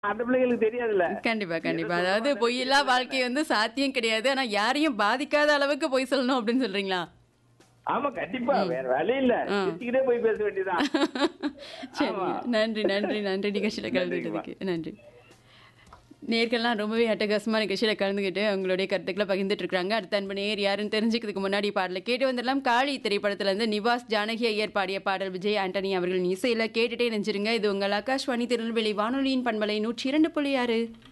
அந்த பிள்ளைங்களுக்கு தெரியாதுல்ல கண்டிப்பா கண்டிப்பா அதாவது பொய்யில்லா வாழ்க்கை வந்து சாத்தியம் கிடையாது ஆனா யாரையும் பாதிக்காத அளவுக்கு பொய் சொல்லணும் அப்படின்னு சொல்றீங்களா ஆமா கண்டிப்பா வேற வழி இல்ல சிரிச்சுக்கிட்டே போய் பேச வேண்டியதான் சரி நன்றி நன்றி நன்றி நிகழ்ச்சியில கலந்துக்கிட்டதுக்கு நன்றி நேர்கள்லாம் ரொம்பவே அட்டகாசமா நிகழ்ச்சியில கலந்துக்கிட்டு அவங்களுடைய கருத்துக்களை பகிர்ந்துட்டு இருக்காங்க அடுத்த அன்பு நேர் யாருன்னு தெரிஞ்சுக்கிறதுக்கு முன்னாடி பாடல கேட்டு வந்துடலாம் காளி திரைப்படத்துல இருந்து நிவாஸ் ஜானகி ஐயர் பாடிய பாடல் விஜய் ஆண்டனி அவர்களின் இசையில கேட்டுட்டே நெஞ்சிருங்க இது உங்கள் ஆகாஷ்வாணி திருநெல்வேலி வானொலியின் பண்பலை நூற்றி இரண்டு புள்ளி ஆறு